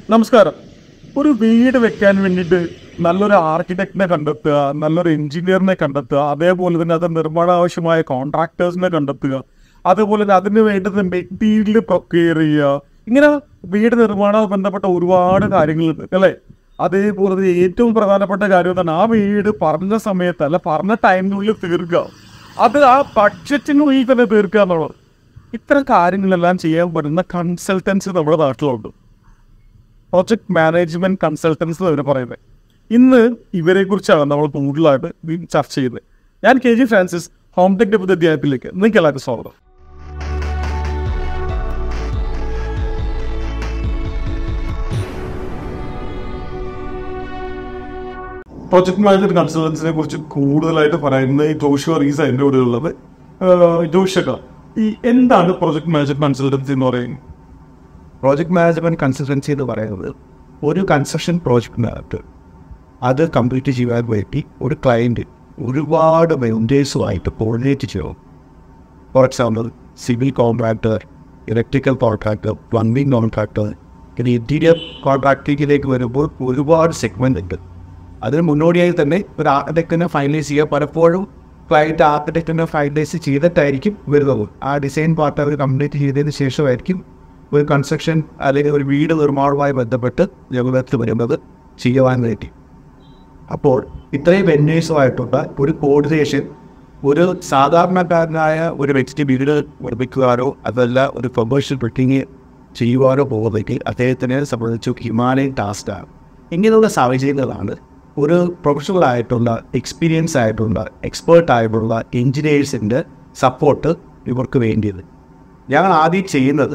നമസ്കാരം ഒരു വീട് വെക്കാൻ വേണ്ടിയിട്ട് നല്ലൊരു ആർക്കിടെക്റ്റിനെ കണ്ടെത്തുക നല്ലൊരു എഞ്ചിനീയറിനെ കണ്ടെത്തുക അതേപോലെ തന്നെ അത് നിർമ്മാണ ആവശ്യമായ കോൺട്രാക്ടേഴ്സിനെ കണ്ടെത്തുക അതേപോലെ തന്നെ അതിന് വേണ്ടുന്ന മെറ്റീരിയൽ പ്രൊക്യൂർ ചെയ്യുക ഇങ്ങനെ വീട് നിർമ്മാണവുമായി ബന്ധപ്പെട്ട ഒരുപാട് കാര്യങ്ങളുണ്ട് അല്ലേ അതേപോലെ തന്നെ ഏറ്റവും പ്രധാനപ്പെട്ട കാര്യം തന്നെ ആ വീട് പറഞ്ഞ സമയത്ത് അല്ല പറഞ്ഞ ടൈമിനുള്ളിൽ തീർക്കുക അത് ആ ബഡ്ജറ്റിനുള്ളിൽ തന്നെ തീർക്കുക എന്നുള്ളത് ഇത്തരം കാര്യങ്ങളെല്ലാം ചെയ്യാൻ പറ്റുന്ന കൺസൾട്ടൻസി നമ്മുടെ നാട്ടിലുണ്ട് പ്രോജക്ട് മാനേജ്മെന്റ് കൺസൾട്ടൻസ് അവർ പറയുന്നത് ഇന്ന് ഇവരെ കുറിച്ചാണ് നമ്മൾ കൂടുതലായിട്ട് ഈ ചർച്ച ചെയ്യുന്നത് ഞാൻ K G Francis home tech deputy അധ്യാപകത്തിലേക്ക് നിങ്ങൾക്ക് എല്ലാവർക്കും സ്വാഗതം പ്രോജക്ട് മാനേജ്മെന്റ് കൺസൾട്ടൻസിനെ കുറിച്ച് കൂടുതലായിട്ട് പറയുന്നത് ഈ ജോഷുവ റീസ എൻ്റെ കൂടെ ഉള്ളത് ജോഷക ഈ എന്താണ് പ്രോജക്ട് മാനേജ്മെന്റ് കൺസൾട്ടൻസി എന്ന് പറയുന്നത് പ്രോജക്റ്റ് മാനേജ്മെന്റ് കൺസൾട്ടൻസി എന്ന് പറയുന്നത് ഒരു കൺസ്ട്രക്ഷൻ പ്രോജക്റ്റിനകത്ത് അത് കംപ്ലീറ്റ് ചെയ്യാൻ വേണ്ടി ഒരു ക്ലയൻറ്റ് ഒരുപാട് വെൻഡേഴ്സുമായിട്ട് കോർഡിനേറ്റ് ചെയ്യണം for example civil contractor electrical contractor plumbing contractor പിന്നെ ഇൻറ്റീരിയർ കോൺട്രാക്ടിങ്ങിലേക്ക് വരുമ്പോൾ ഒരുപാട് സെഗ്മെൻ്റ് ഉണ്ട് അതിന് മുന്നോടിയായി തന്നെ ഒരു ആർക്കിടെക്റ്റിനെ ഫൈനലൈസ് ചെയ്യുക പലപ്പോഴും ക്ലയൻറ്റ് ആർക്കിടെക്റ്റിനെ ഫൈനലൈസ് ചെയ്തിട്ടായിരിക്കും വരുന്നത് ആ ഡിസൈൻ പാർട്ട് അവർ കംപ്ലീറ്റ് ചെയ്തതിന് ശേഷമായിരിക്കും ഒരു കൺസ്ട്രക്ഷൻ അല്ലെങ്കിൽ ഒരു വീട് നിർമ്മാണവുമായി ബന്ധപ്പെട്ട് ഞങ്ങൾക്ക് വരുന്നത് ചെയ്യുവാൻ വേണ്ടി അപ്പോൾ ഇത്രയും വെന്യൂസുമായിട്ടുള്ള ഒരു കോർഡിനേഷൻ ഒരു സാധാരണക്കാരനായ ഒരു വ്യക്തി വീട് നിർമ്മിക്കുവാനോ അതല്ല ഒരു കൊമേഴ്ഷ്യൽ ബിൽഡിങ് ചെയ്യുവാനോ പോകുന്നെങ്കിൽ അദ്ദേഹത്തിനെ സംബന്ധിച്ച് ഹിമാലയൻ ടാസ്ക്കാണ് ഇങ്ങനെയുള്ള സാഹചര്യങ്ങളാണ് ഒരു പ്രൊഫഷണൽ ആയിട്ടുള്ള എക്സ്പീരിയൻസ് ആയിട്ടുള്ള എക്സ്പേർട്ട് ആയിട്ടുള്ള എഞ്ചിനീയേഴ്സിൻ്റെ സപ്പോർട്ട് ഇവർക്ക് വേണ്ടിയത് ഞങ്ങൾ ആദ്യം ചെയ്യുന്നത്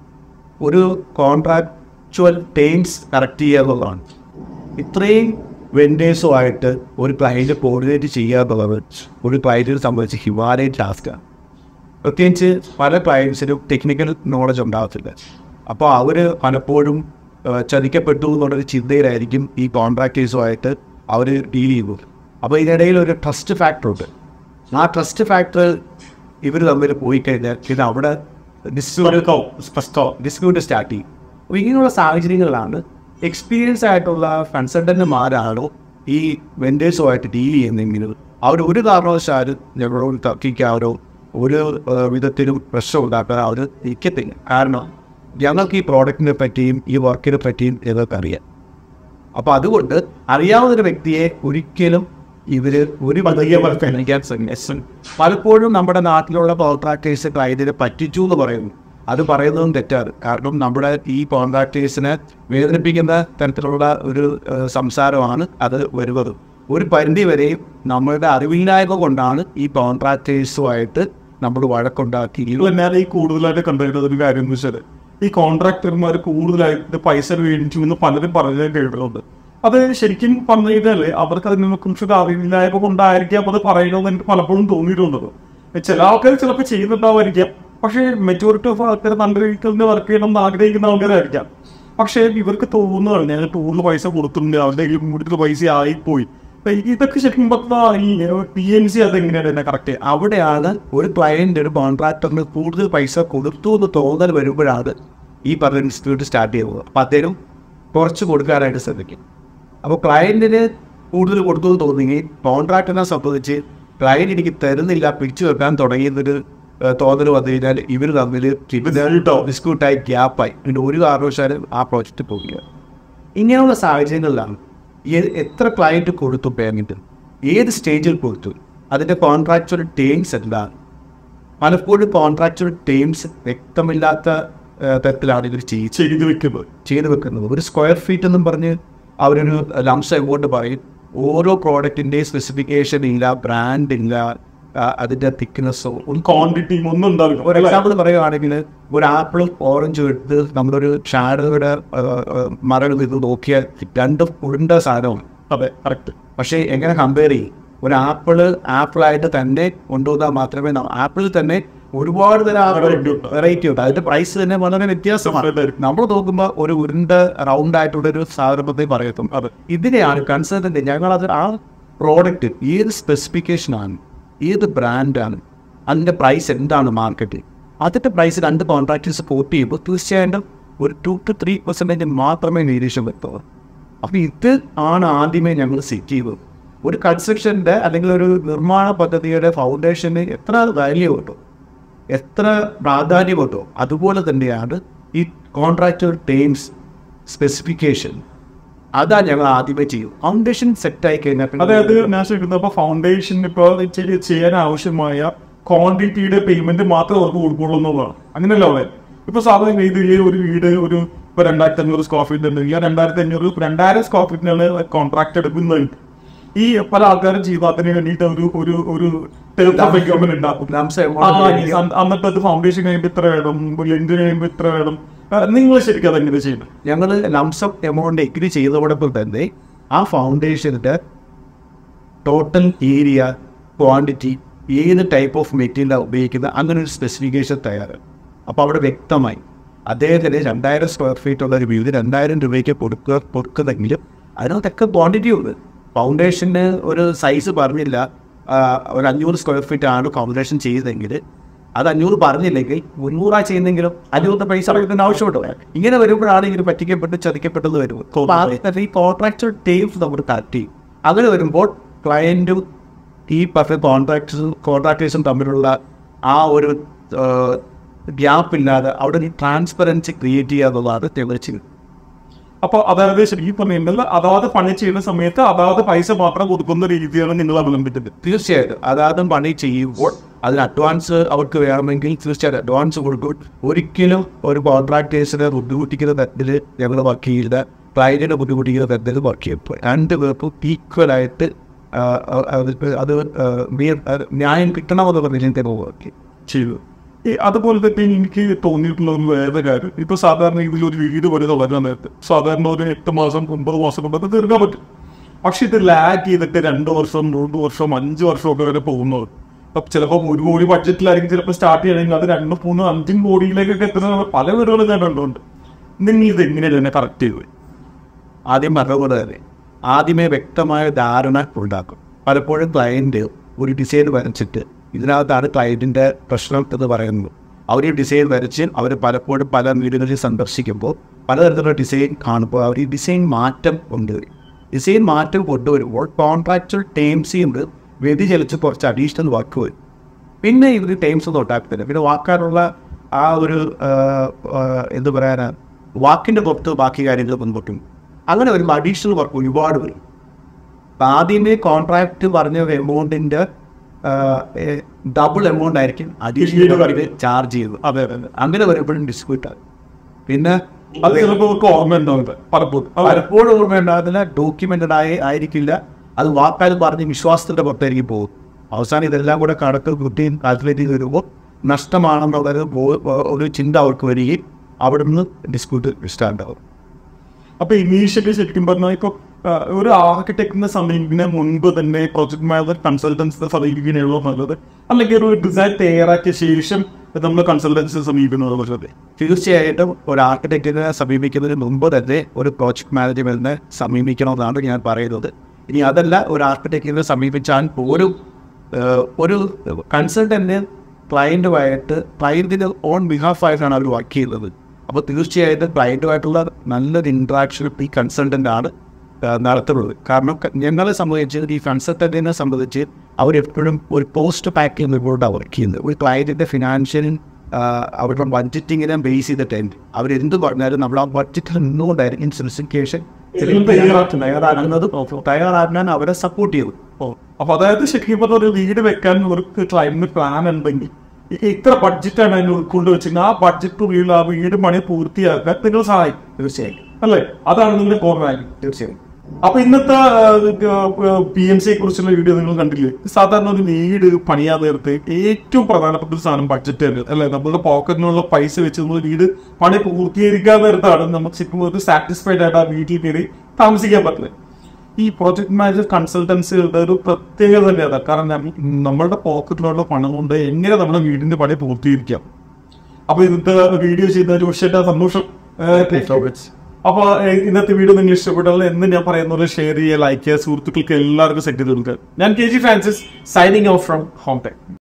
ഒരു കോൺട്രാക്ച്വൽ ടേംസ് കറക്റ്റ് ചെയ്യുക എന്നുള്ളതാണ് ഇത്രയും വെൻഡേഴ്സുമായിട്ട് ഒരു ക്ലയൻറ്റ് കോർഡിനേറ്റ് ചെയ്യുക എന്നുള്ളത് ഒരു ക്ലയൻറ്റിനെ സംബന്ധിച്ച് ഹിമാലയൻ ടാസ്ക്കാണ് പ്രത്യേകിച്ച് പല ക്ലയൻസിനും ടെക്നിക്കൽ നോളജ് ഉണ്ടാകത്തില്ല അപ്പോൾ അവർ പലപ്പോഴും ആ, ചതിക്കപ്പെട്ടു എന്നുള്ളൊരു ചിന്തയിലായിരിക്കും ഈ കോൺട്രാക്ടേഴ്സുമായിട്ട് അവർ ഡീൽ ചെയ്യുന്നത് അപ്പോൾ ഇതിനിടയിൽ ഒരു ട്രസ്റ്റ് ഫാക്ടർ ഉണ്ട് ആ ട്രസ്റ്റ് ഫാക്ടർ ഇവർ തമ്മിൽ പോയി കഴിഞ്ഞാൽ പിന്നെ അവിടെ ഡിസ്പ്യൂട്ട് ഡിസ്പ്യൂട്ട് സ്റ്റാർട്ട് ചെയ്യും അപ്പോൾ ഇങ്ങനെയുള്ള സാഹചര്യങ്ങളിലാണ് എക്സ്പീരിയൻസ് ആയിട്ടുള്ള കൺസൾട്ടന്റുമാരാണോ ഈ വെൻഡേഴ്സുമായിട്ട് ഡീൽ ചെയ്യുന്നെങ്കിൽ അവർ ഒരു കാരണവശാലും ഞങ്ങളോട് തർക്കിക്കാനോ ഒരു ആ, വിധത്തിലും പ്രശ്നം ഉണ്ടാക്കാൻ അവർ നിൽക്കത്തില്ല കാരണം ഞങ്ങൾക്ക് ഈ പ്രോഡക്റ്റിനെ പറ്റിയും ഈ വർക്കിനെ പറ്റിയും ഞങ്ങൾക്കറിയാം അപ്പോൾ അതുകൊണ്ട് അറിയാവുന്ന ഒരു വ്യക്തിയെ ഒരിക്കലും ഇവര് ഒരു പരിഗണിക്കാൻ ശ്രമിക്കും പലപ്പോഴും നമ്മുടെ നാട്ടിലുള്ള കോൺട്രാക്ടേഴ്സ് ക്ലയന്റിനെ പറ്റിച്ചു എന്ന് പറയുന്നു അത് പറയുന്നതും തെറ്റാണ് കാരണം നമ്മുടെ ഈ കോൺട്രാക്ടേഴ്സിനെ വേദനിപ്പിക്കുന്ന തരത്തിലുള്ള ഒരു ഏഹ്, സംസാരമാണ് അത് വരുന്നത് ഒരു പരിധി വരെയും നമ്മളുടെ അറിവില്ലായ്മ കൊണ്ടാണ് ഈ കോൺട്രാക്ടേഴ്സുമായിട്ട് നമ്മൾ വഴക്കുണ്ടാക്കി ഞാൻ ഈ കൂടുതലായിട്ട് കണ്ടുവരുന്നത് ഒരു കാര്യം എന്ന് വെച്ചാൽ ഈ കോൺട്രാക്ടർമാർ കൂടുതലായിട്ട് പൈസ മേടിച്ചു എന്ന് പലരും പറഞ്ഞു കേട്ടിട്ടുണ്ട് അത് ശരിക്കും പറഞ്ഞു കഴിഞ്ഞാല് അവർക്ക് അതിനെ കുറിച്ചൊരു അറിവില്ലായ്മ കൊണ്ടായിരിക്കാം അത് പറയണമെന്ന് എനിക്ക് പലപ്പോഴും തോന്നിയിട്ടുണ്ട് ചില ആൾക്കാർ ചിലപ്പോൾ ചെയ്യുന്നുണ്ടാവുമായിരിക്കാം പക്ഷേ മെജോറിറ്റി ഓഫ് ആൾക്കാർ നല്ല രീതിയിൽ തന്നെ വർക്ക് ചെയ്യണം എന്ന് ആഗ്രഹിക്കുന്ന ആൾക്കാരായിരിക്കാം പക്ഷേ ഇവർക്ക് തോന്നുകയാണ് ഞാൻ ടൂറിൽ പൈസ കൊടുത്തിട്ടുണ്ട് അവരുടെ കയ്യിൽ കൂടുതൽ പൈസ ആയിപ്പോയി അപ്പൊ ഇതൊക്കെ ശരിക്കും പറഞ്ഞാൽ ഈ പി എൻ സി അതെങ്ങനെയാണ് തന്നെ കറക്റ്റ് അവിടെയാണ് ഒരു ക്ലയന്റ് ഒരു കോൺട്രാക്ടറിന് കൂടുതൽ പൈസ കൊടുത്തു എന്ന് തോന്നൽ വരുമ്പോഴാണ് ഈ പറഞ്ഞ ഇൻസ്റ്റിറ്റ്യൂട്ട് സ്റ്റാർട്ട് ചെയ്യുന്നത് അപ്പം അദ്ദേഹം കുറച്ച് കൊടുക്കാനായിട്ട് ശ്രമിക്കും അപ്പോൾ ക്ലയന്റിന് കൂടുതൽ കൊടുത്തു എന്ന് തോന്നുമെങ്കിൽ കോൺട്രാക്ടറിനെ സംബന്ധിച്ച് ക്ലയന്റ് എനിക്ക് തരുന്നില്ല പിടിച്ചു വെക്കാൻ തുടങ്ങിയെന്നൊരു ഏഹ്, തോന്നൽ വന്നു കഴിഞ്ഞാൽ ഇവർ തമ്മിൽ ഡിസ്ക്യൂട്ടായി ഗ്യാപ്പായി പിന്നെ ഒരു കാരണവശാലും ആ പ്രോജക്റ്റ് പോകില്ല ഇങ്ങനെയുള്ള സാഹചര്യങ്ങളിലാണ് ഏത് എത്ര ക്ലയൻറ്റ് കൊടുത്തു പേയ്മെൻറ്റ് ഏത് സ്റ്റേജിൽ കൊടുത്തു അതിൻ്റെ കോൺട്രാക്ച്വൽ ടേംസ് എന്താണ് പലപ്പോഴും കോൺട്രാക്ച്വൽ ടേംസ് വ്യക്തമില്ലാത്ത ആ, തരത്തിലാണ് ഇവർ ചെയ്ത് ചെയ്തു വെക്കുന്നത് ചെയ്തു വെക്കുന്നത് ഒരു സ്ക്വയർ ഫീറ്റ് എന്നും പറഞ്ഞ് അവരൊരു ലംസ് എമൗണ്ട് പറയും ഓരോ പ്രോഡക്റ്റിൻ്റെയും സ്പെസിഫിക്കേഷൻ ഇല്ല ബ്രാൻഡ് ഇല്ല ആ, അതിൻ്റെ തിക്നെസ്സോ ഒന്നും ക്വാണ്ടിറ്റിയും ഒന്നും ഉണ്ടാവില്ല ഒരു എക്സാമ്പിൾ പറയുകയാണെങ്കിൽ ഒരു ആപ്പിളും ഓറഞ്ചും എടുത്ത് നമ്മളൊരു ഷാഡോയുടെ മരം ഇത് നോക്കിയാൽ രണ്ടും ഉരുണ്ട സാധനമാണ് അതെ കറക്റ്റ് പക്ഷേ എങ്ങനെ കമ്പയർ ചെയ്യും ഒരു ആപ്പിള് ആപ്പിളായിട്ട് തന്നെ കൊണ്ടുവന്നാൽ മാത്രമേ ആപ്പിളിൽ തന്നെ ഒരുപാട് തരം Variety ഉണ്ട്. വെറൈറ്റി ഉണ്ട് അതിന്റെ പ്രൈസ് തന്നെ വളരെ വ്യത്യാസമാണ് വ്യത്യാസമായിരിക്കും. നമ്മൾ നോക്കുമ്പോൾ ഒരു ഉരുണ്ട റൗണ്ട് ആയിട്ടുള്ള ഒരു സാധനത്തെ പറയത്തും അതെ ഇതിനെയാണ് കൺസൾട്ടന്റ് ഞങ്ങൾ അത് ആ പ്രോഡക്റ്റ് ഏത് സ്പെസിഫിക്കേഷനാണ് ഏത് ബ്രാൻഡാണ് അതിൻ്റെ പ്രൈസ് എന്താണ് മാർക്കറ്റിൽ അതിൻ്റെ പ്രൈസ് രണ്ട് കോൺട്രാക്ടേഴ്സ് കോട്ട് ചെയ്യുമ്പോൾ തീർച്ചയായിട്ടും ഒരു ടു ടു ത്രീ പെർസെൻറ്റേജ് മാത്രമേ വേരിയേഷൻ വരുത്തുള്ളൂ അപ്പോൾ ഇത് ആണ് ആദ്യമേ ഞങ്ങൾ സെറ്റ് ചെയ്തത് ഒരു കൺസ്ട്രക്ഷൻ്റെ അല്ലെങ്കിൽ ഒരു നിർമ്മാണ പദ്ധതിയുടെ ഫൗണ്ടേഷന് എത്ര വാല്യൂ കിട്ടും എത്ര പ്രാധാന്യം കിട്ടും അതുപോലെ തന്നെയാണ് ഈ കോൺട്രാക്ടർ ടേംസ് സ്പെസിഫിക്കേഷൻ അതാ ഞങ്ങൾ ആദ്യമേ ചെയ്യും ഫൗണ്ടേഷൻ സെറ്റായി കഴിഞ്ഞാൽ പിന്നെ അതായത് ഞാൻ ചോദിക്കുന്നത് അപ്പൊ ഫൗണ്ടേഷൻ ഇപ്പൊ ചെയ്യ- ചെയ്യാൻ ആവശ്യമായ ക്വാണ്ടിറ്റിയുടെ പേയ്മെന്റ് മാത്രമേ അവർക്ക് കൊടുക്കുള്ളൂ എന്നുള്ളതാണ് അങ്ങനെയല്ല അവിടെ ഇപ്പൊ സാധാരണ രീതിയിൽ ഒരു വീട് ഒരു ഇപ്പൊ രണ്ടായിരത്തി അഞ്ഞൂറ് സ്ക്വയർ ഫീറ്റ് ഉണ്ടെങ്കിൽ ആ രണ്ടായിരത്തി അഞ്ഞൂറ് രണ്ടായിരം സ്ക്വയർ ഫീറ്റിനാണ് കോൺട്രാക്ട് എടുക്കുന്നത് ഈ പല ആൾക്കാരും ചെയ്തു അതിന് വേണ്ടിയിട്ട് ഒരു ഒരു ഒരു ടേം ഓഫ് എഗ്രിമെന്റ് ഉണ്ടാക്കും Lump sum amount ആ, ആയിരിക്കും. അന്ന് അന്നത്തെ അത് ഫൗണ്ടേഷൻ കഴിയുമ്പോൾ ഇത്ര വേണം ലെന്റ് കഴിയുമ്പോൾ ഇത്ര വേണം നിങ്ങൾ ശരിക്കും അതെങ്ങനെ ചെയ്യുന്നത് ഞങ്ങൾ ലംസം എമൗണ്ട് എഗ്രി ചെയ്തതോടൊപ്പം തന്നെ ആ ഫൗണ്ടേഷൻ്റെ ടോട്ടൽ ഏരിയ ക്വാണ്ടിറ്റി ഏത് ടൈപ്പ് ഓഫ് മെറ്റീരിയലാണ് ഉപയോഗിക്കുന്നത് അങ്ങനെ ഒരു സ്പെസിഫിക്കേഷൻ തയ്യാറാണ് അപ്പോൾ അവിടെ വ്യക്തമായി അദ്ദേഹത്തിന് രണ്ടായിരം സ്ക്വയർ ഫീറ്റ് ഉള്ള ഒരു വീട് രണ്ടായിരം രൂപയ്ക്ക് കൊടുക്കുക കൊടുക്കുന്നെങ്കിലും അതിനകത്തൊക്കെ ക്വാണ്ടിറ്റി ഉണ്ട് ഫൗണ്ടേഷന് ഒരു സൈസ് പറഞ്ഞില്ല ആ, ഒരു അഞ്ഞൂറ് സ്ക്വയർ ഫീറ്റ് ആണ് ഫൗണ്ടേഷൻ ചെയ്തതെങ്കിൽ അത് അഞ്ഞൂറ് പറഞ്ഞില്ലെങ്കിൽ മുന്നൂറാ ചെയ്യുന്നെങ്കിലും അഞ്ഞൂറ് പൈസ അടയ്ക്കുന്നതിന് ആവശ്യമുണ്ടോ ഇങ്ങനെ വരുമ്പോഴാണ് ഇങ്ങനെ പറ്റിക്കപ്പെട്ട് ചതിക്കപ്പെട്ടത് വരുന്നത് അപ്പോൾ ആദ്യം തന്നെ ഈ കോൺട്രാക്ടർ ടേംസ് നമ്മൾ കറക്റ്റ് ചെയ്യും അങ്ങനെ വരുമ്പോൾ ക്ലയൻറ്റും ഈ പറഞ്ഞ കോൺട്രാക്ടേഴ്സും കോൺട്രാക്ടേഴ്സും തമ്മിലുള്ള ആ ഒരു ഗ്യാപ്പ് ഇല്ലാതെ അവിടെ ഈ ട്രാൻസ്പെറൻസി ക്രിയേറ്റ് ചെയ്യുക എന്നുള്ളതാണ് ഞങ്ങൾ ചെയ്യുന്നത് അപ്പൊ അതായത് ശരിക്കും പറഞ്ഞിട്ടുണ്ടെങ്കിൽ അതാത് പണി ചെയ്യുന്ന സമയത്ത് അതാത് പൈസ മാത്രം കൊടുക്കുന്ന രീതിയാണ് നിങ്ങൾ അവലംബിച്ചത് തീർച്ചയായിട്ടും അതാതും പണി ചെയ്യുമ്പോൾ അതിന് അഡ്വാൻസ് അവർക്ക് വേണമെങ്കിൽ തീർച്ചയായിട്ടും അഡ്വാൻസ് കൊടുക്കും ഒരിക്കലും ഒരു കോൺട്രാക്ടേഴ്സിനെ ബുദ്ധിമുട്ടിക്കുന്ന തരത്തിൽ ഞങ്ങൾ വർക്ക് ചെയ്യില്ല ക്ലയൻറ്റിനെ ബുദ്ധിമുട്ടിക്കുന്ന തരത്തിൽ വർക്ക് ചെയ്യും രണ്ട് പേർക്കും ഈക്വലായിട്ട് അത് അത് മീ- അത് ന്യായം കിട്ടണമെന്നുള്ള നിലയിൽ തന്നെ വർക്ക് ചെയ്യും ചെയ്തു ഈ അതുപോലെ തന്നെ എനിക്ക് തോന്നിയിട്ടുള്ള ഒരു വേറെ കാര്യം ഇപ്പൊ സാധാരണ ഇതിൽ ഒരു വീട് പോലെ തുടങ്ങാൻ നേരത്തെ സാധാരണ ഒരു എട്ട് മാസം ഒമ്പത് മാസം കൊണ്ട് അത് തീർക്കാൻ പറ്റും പക്ഷെ ഇത് ലാഗ് ചെയ്തിട്ട് രണ്ട് വർഷം മൂന്ന് വർഷം അഞ്ച് വർഷം ഒക്കെ വരെ പോകുന്നത് അപ്പൊ ചിലപ്പോൾ ഒരു കോടി ബഡ്ജറ്റിലായിരിക്കും ചിലപ്പോൾ സ്റ്റാർട്ട് ചെയ്യണമെങ്കിൽ അത് രണ്ടും മൂന്നും അഞ്ചും കോടിയിലേക്കൊക്കെ എത്തുന്ന പല വീടുകളും ഞാൻ കണ്ടുകൊണ്ട് നിങ്ങൾ ഇത് എങ്ങനെയാണ് തന്നെ കറക്റ്റ് ചെയ്തു ആദ്യം പറഞ്ഞ പോലെ തന്നെ ആദ്യമേ വ്യക്തമായ ധാരണ ഉണ്ടാക്കും പലപ്പോഴും ക്ലയൻറ്റ് ഒരു ഡിസൈൻ വരച്ചിട്ട് ഇതിനകത്താണ് ക്ലയൻറ്റിൻ്റെ പ്രശ്നം എന്ന് പറയുന്നത് അവർ ഈ ഡിസൈൻ വരച്ച് അവർ പലപ്പോഴും പല വീടുകളിൽ സന്ദർശിക്കുമ്പോൾ പലതരത്തിലുള്ള ഡിസൈൻ കാണുമ്പോൾ അവർ ഈ ഡിസൈൻ മാറ്റം കൊണ്ടുവരും ഡിസൈൻ മാറ്റം കൊണ്ടുവരുമ്പോൾ കോൺട്രാക്ച്വൽ ടേംസിൽ നിന്ന് വ്യതിചലിച്ച് കുറച്ച് അഡീഷണൽ വർക്ക് വരും പിന്നെ ഇവർ ടൈംസ് ഒന്നും ഉണ്ടാക്കത്തില്ല പിന്നെ വാക്കാനുള്ള ആ ഒരു ആ, ആ, എന്ത് പറയാനാ വാക്കിൻ്റെ പുറത്ത് ബാക്കി കാര്യങ്ങൾ മുൻപോട്ടും അങ്ങനെ വരുമ്പോൾ അഡീഷണൽ വർക്ക് ഒരുപാട് വരും അപ്പം ആദ്യമേ കോൺട്രാക്ട് പറഞ്ഞ എമൗണ്ടിൻ്റെ ഡബിൾ എമൗണ്ട് ആയിരിക്കും അഡീഷണൽ വർക്ക് ചാർജ് ചെയ്യുന്നത് അതെ അതെ അങ്ങനെ വരുമ്പോഴും ഡിസ്പ്യൂട്ട് ആകും പിന്നെ അത് ചിലപ്പോൾ അവർക്ക് ഓർമ്മ ഉണ്ടാവില്ല പലപ്പോഴും അതെ. പലപ്പോഴും ഓർമ്മയുണ്ടാകുന്നില്ല ഡോക്യുമെന്റഡ് ആയി ആയിരിക്കില്ല അത് വാക്കാൽ പറഞ്ഞ് വിശ്വാസത്തിന്റെ പുറത്തായിരിക്കും പോകും അവസാനം ഇതെല്ലാം കൂടെ കണക്ക് കുട്ടിയും കാൽക്കുലേറ്റ് ചെയ്ത് വരുമ്പോൾ നഷ്ടമാണെന്നുള്ളത് ബോ- ഒരു ചിന്ത അവർക്ക് വരികയും അവിടെ നിന്ന് ഡിസ്പ്യൂട്ട് സ്റ്റാർട്ട് ആവും അപ്പൊ ഇനീഷ്യലി ശരിക്കും പറഞ്ഞാൽ ഇപ്പൊ ആ, ഒരു ആർക്കിടെക്ടിനെ സമീപിക്കുന്ന മുൻപ് തന്നെ പ്രോജക്ട് മാനേജർ കൺസൾട്ടൻസിനെ സമീപിക്കുകയാണോ നല്ലത് അല്ലെങ്കിൽ ഒരു ഡിസൈൻ തയ്യാറാക്കിയ ശേഷം നമ്മൾ കൺസൾട്ടൻസിനെ സമീപിക്കുന്നത് നല്ലത് തീർച്ചയായിട്ടും ഒരു ആർക്കിടെക്റ്റിനെ സമീപിക്കുന്നതിന് മുമ്പ് തന്നെ ഒരു പ്രോജക്ട് മാനേജ്മെന്റിനെ സമീപിക്കണമെന്നാണ് ഞാൻ പറയുന്നത് ഇനി അതല്ല ഒരു ആർക്കിടെക്റ്റിനെ സമീപിച്ചാൽ പോലും ഏഹ്, ഒരു കൺസൾട്ടന്റ് ക്ലയൻറ്റുമായിട്ട് ക്ലയൻറ്റിൻ്റെ ഓൺ ബിഹാഫ് ആയിട്ടാണ് അവർ വർക്ക് ചെയ്യുന്നത് അപ്പോൾ തീർച്ചയായിട്ടും ക്ലയൻറ്റുമായിട്ടുള്ള നല്ലൊരു ഇൻട്രാക്ഷൻ ഈ കൺസൾട്ടൻ്റ് ആണ് ഏഹ്, നടത്തുന്നത് കാരണം ക- ഞങ്ങളെ സംബന്ധിച്ച് ഈ കൺസൾട്ടൻറ്റിനെ സംബന്ധിച്ച് അവരെപ്പോഴും ഒരു പോസ്റ്റ് പാക്കിംഗ് റിപ്പോർട്ടാണ് വർക്ക് ചെയ്യുന്നത് ഒരു ക്ലയൻറ്റിൻ്റെ ഫിനാൻഷ്യൽ അവരുടെ ബഡ്ജറ്റിങ്ങിനെ ബേസ് ചെയ്തിട്ടുണ്ട് അവരെന്ത് പറഞ്ഞാലും നമ്മൾ ആ ബഡ്ജറ്റിൽ നിന്നുകൊണ്ടായിരിക്കും സ്പെസിഫിക്കേഷൻ തയ്യാറാക്കുന്നത്. തയ്യാറാക്കുന്നത് തയ്യാറാക്കാൻ അവരെ സപ്പോർട്ട് ചെയ്തു ഓ അപ്പൊ അതായത് ശരിക്കും പറഞ്ഞ ഒരു വീട് വെക്കാൻ ഒരു ക്ലൈമറ്റ് പ്ലാൻ ഉണ്ടെങ്കിൽ ഈ ഇത്ര ബഡ്ജറ്റാണ് അതിന് ഉൾക്കൊണ്ട് വെച്ചിരുന്നത് ആ ബഡ്ജറ്റ് ആ വീട് പണി പൂർത്തിയാക്കാൻ നിങ്ങൾ സഹായിക്കും തീർച്ചയായും അല്ലേ അതാണ് നിങ്ങളുടെ കോർ വാല്യൂ തീർച്ചയായും അപ്പൊ ഇന്നത്തെ പി എം സിയെ കുറിച്ചുള്ള വീഡിയോ നിങ്ങൾ കണ്ടില്ലേ സാധാരണ ഒരു വീട് പണിയാൻ നേരത്തെ ഏറ്റവും പ്രധാനപ്പെട്ട ഒരു സാധനം ബഡ്ജറ്റ് തന്നെ അല്ലെ നമ്മുടെ പോക്കറ്റിനുള്ള പൈസ വെച്ച് നമ്മൾ വീട് പണി പൂർത്തീകരിക്കാൻ നേരത്താണ് നമുക്ക് ശരിക്കും ഒരു സാറ്റിസ്ഫൈഡ് ആയിട്ട് ആ വീട്ടിൽ കയറി താമസിക്കാൻ പറ്റുന്നത് ഈ പ്രോജക്ട് മാനേജർ കൺസൾട്ടൻസികളുടെ ഒരു പ്രത്യേകത തന്നെ അതാണ് കാരണം നമ്മ- നമ്മളുടെ പോക്കറ്റിലുള്ള പണം കൊണ്ട് എങ്ങനെ നമ്മുടെ വീടിന്റെ പണി പൂർത്തീകരിക്കാം അപ്പൊ ഇന്നത്തെ വീഡിയോ ചെയ്ത പക്ഷേ സന്തോഷം ഏഹ്, അപ്പൊ ഏഹ്, ഇന്നത്തെ വീഡിയോ നിങ്ങൾ ഇഷ്ടപ്പെട്ടാൽ എന്ന് ഞാൻ പറയുന്നത് ഷെയർ ചെയ്യുക ലൈക്ക് ചെയ്യുക സുഹൃത്തുക്കൾക്ക് എല്ലാവർക്കും സെറ്റ് ചെയ്ത് കൊടുക്കുക ഞാൻ K G Francis signing off from home tech